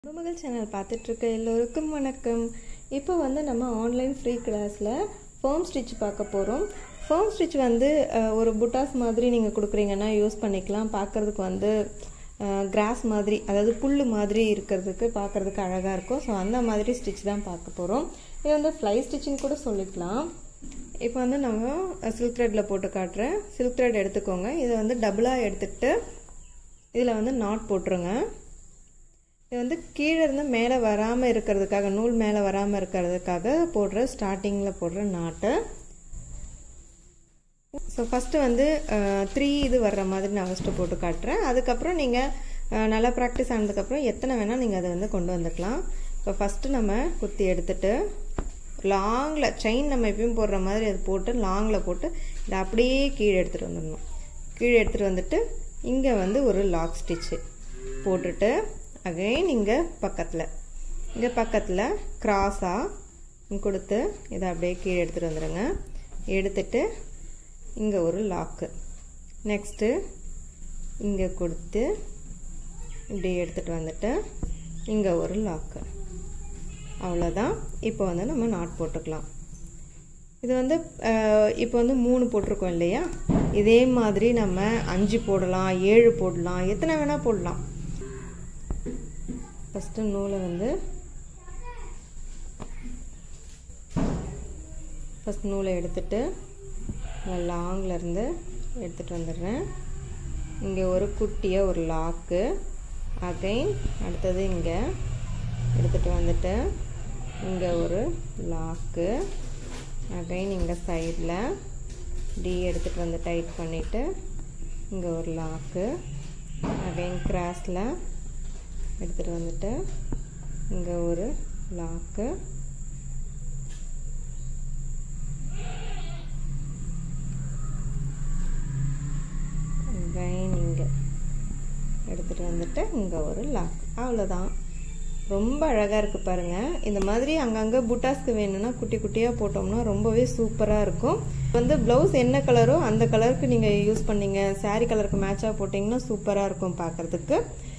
குருமகள் channel பார்த்துட்ருக்க எல்லோருக்கும் வணக்கம் இப்போ வந்து நம்ம ஆன்லைன் ஃப்ரீ கிளாஸில் ஃபோம் ஸ்டிச் பார்க்க போகிறோம் ஃபோம் ஸ்டிச் வந்து அஹ், ஒரு புட்டாஸ் மாதிரி நீங்கள் கொடுக்குறீங்கன்னா யூஸ் பண்ணிக்கலாம் பார்க்குறதுக்கு வந்து கிராஸ் மாதிரி அதாவது புல் மாதிரி இருக்கிறதுக்கு பார்க்குறதுக்கு அழகாக இருக்கும் ஸோ அந்த மாதிரி ஸ்டிச் தான் பார்க்க போகிறோம் இது வந்து ஃப்ளை ஸ்டிச்சிங் கூட சொல்லிக்கலாம் இப்போ வந்து நம்ம சில்க் த்ரெட்டில் போட்டு காட்டுறேன் சில்க் த்ரெட் எடுத்துக்கோங்க இதை வந்து டபுளாக எடுத்துக்கிட்டு இதில் வந்து நாட் போட்டுருங்க இது வந்து கீழே இருந்து மேலே வராமல் இருக்கிறதுக்காக நூல் மேலே வராமல் இருக்கிறதுக்காக போடுற ஸ்டார்டிங்கில் போடுற நாட்டு ஸோ ஃபஸ்ட்டு வந்து த்ரீ இது வர்ற மாதிரி நான் ஃபஸ்ட்டு போட்டு காட்டுறேன் அதுக்கப்புறம் நீங்கள் நல்லா ப்ராக்டிஸ் ஆனதுக்கப்புறம் எத்தனை வேணால் நீங்கள் அதை வந்து கொண்டு வந்துக்கலாம் இப்போ ஃபஸ்ட்டு நம்ம குத்தி எடுத்துட்டு லாங்கில் செயின் நம்ம எப்பயும் போடுற மாதிரி அது போட்டு லாங்கில் போட்டு இதை அப்படியே கீழே எடுத்துகிட்டு வந்துடணும் கீழே எடுத்துகிட்டு வந்துட்டு இங்கே வந்து ஒரு லாக் ஸ்டிச்சு போட்டுட்டு அகைன் இங்கே பக்கத்தில் இங்கே பக்கத்தில் க்ராஸாக கொடுத்து இதை அப்படியே கீழே எடுத்துகிட்டு வந்துடுங்க எடுத்துட்டு இங்கே ஒரு லாக்கு நெக்ஸ்ட்டு இங்கே கொடுத்து இப்படி எடுத்துகிட்டு வந்துட்டு இங்கே ஒரு லாக்கு அவ்வளோதான் இப்போ வந்து நம்ம நாட் போட்டுக்கலாம் இது வந்து அஹ், இப்போ வந்து மூணு போட்டிருக்கோம் இல்லையா இதே மாதிரி நம்ம அஞ்சு போடலாம் ஏழு போடலாம் எத்தனை வேணால் போடலாம் ஃபஸ்ட்டு நூலை வந்து ஃபஸ்ட் நூலை எடுத்துட்டு லாங்கில் இருந்து எடுத்துகிட்டு வந்துடுறேன் இங்கே ஒரு குட்டியாக ஒரு லாக்கு அகைன் அடுத்தது இங்கே எடுத்துகிட்டு வந்துட்டு இங்கே ஒரு லாக்கு அகைன் இங்கே சைடில் டி எடுத்துகிட்டு வந்து டைட் பண்ணிவிட்டு இங்கே ஒரு லாக்கு அகைன் கிராஸில் எடுத்துகிட்டு வந்துட்டு இங்கே ஒரு லாக்கு அகைன் இங்கே எடுத்துகிட்டு வந்துட்டு இங்கே ஒரு லாக் அவ்வளோதான் ரொம்ப அழகாக இருக்குது பாருங்கள் இந்த மாதிரி அங்கங்கே புட்டாஸ்க்கு வேணும்னா குட்டி குட்டியாக போட்டோம்னா ரொம்பவே சூப்பராக இருக்கும் வந்து ப்ளவுஸ் என்ன கலரோ அந்த கலருக்கு நீங்கள் யூஸ் பண்ணீங்க saree கலருக்கு மேட்சாக போட்டிங்கன்னா சூப்பராக இருக்கும் பார்க்குறதுக்கு